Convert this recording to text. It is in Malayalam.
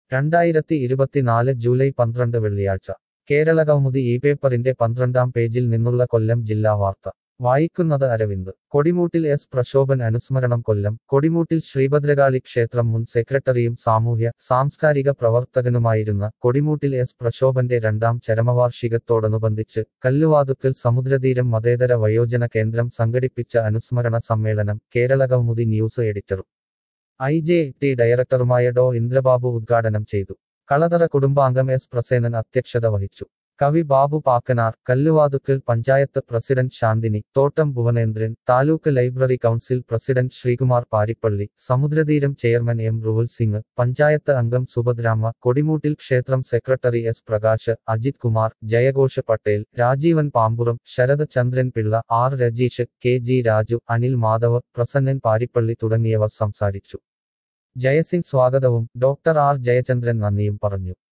രണ്ടായിരത്തി ഇരുപത്തിനാല് ജൂലൈ പന്ത്രണ്ട് വെള്ളിയാഴ്ച കേരളകൗമുദി ഈ പേപ്പറിന്റെ പന്ത്രണ്ടാം പേജിൽ നിന്നുള്ള കൊല്ലം ജില്ലാ വാർത്ത വായിക്കുന്നത് അരവിന്ദ് കൊടിമൂട്ടിൽ എസ് പ്രശോഭൻ അനുസ്മരണം കൊല്ലം കൊടിമൂട്ടിൽ ശ്രീഭദ്രകാളി ക്ഷേത്രം മുൻ സെക്രട്ടറിയും സാമൂഹ്യ സാംസ്കാരിക പ്രവർത്തകനുമായിരുന്ന കൊടിമൂട്ടിൽ എസ് പ്രശോഭന്റെ രണ്ടാം ചരമവാർഷികത്തോടനുബന്ധിച്ച് കല്ലുവാതുക്കൽ സമുദ്രതീരം മതേതര വയോജന കേന്ദ്രം സംഘടിപ്പിച്ച അനുസ്മരണ സമ്മേളനം കേരളകൗമുദി ന്യൂസ് എഡിറ്ററും ഐ ജെ ടി ഡയറക്ടറുമായ ഡോ ഇന്ദ്രബാബു ഉദ്ഘാടനം ചെയ്തു കളതറ കുടുംബാംഗം എസ് പ്രസേനൻ അധ്യക്ഷത വഹിച്ചു കവി Babu Pakkanar Kalluvathukkal panchayat president Shanthini Thottam Bhuvanendran taluk library council president Sreekumar Parippally സമുദ്രതീരം ചെയർമാൻ എം റുവൽ സിംഗ് പഞ്ചായത്ത് അംഗം സുഭദ്രാമ കൊടിമൂട്ടിൽ ക്ഷേത്രം സെക്രട്ടറി എസ് പ്രകാശ് അജിത് കുമാർ ജയഘോഷ് Patel Rajeevan Pampuram Sarath Chandran Pillai R Rajeesh K G Raju Anil Madhav Prasannan Parippally തുടങ്ങിയവർ സംസാരിച്ചു ജയസിംഗ് സ്വാഗതവും ഡോക്ടർ ആർ ജയചന്ദ്രൻ നന്ദിയും പറഞ്ഞു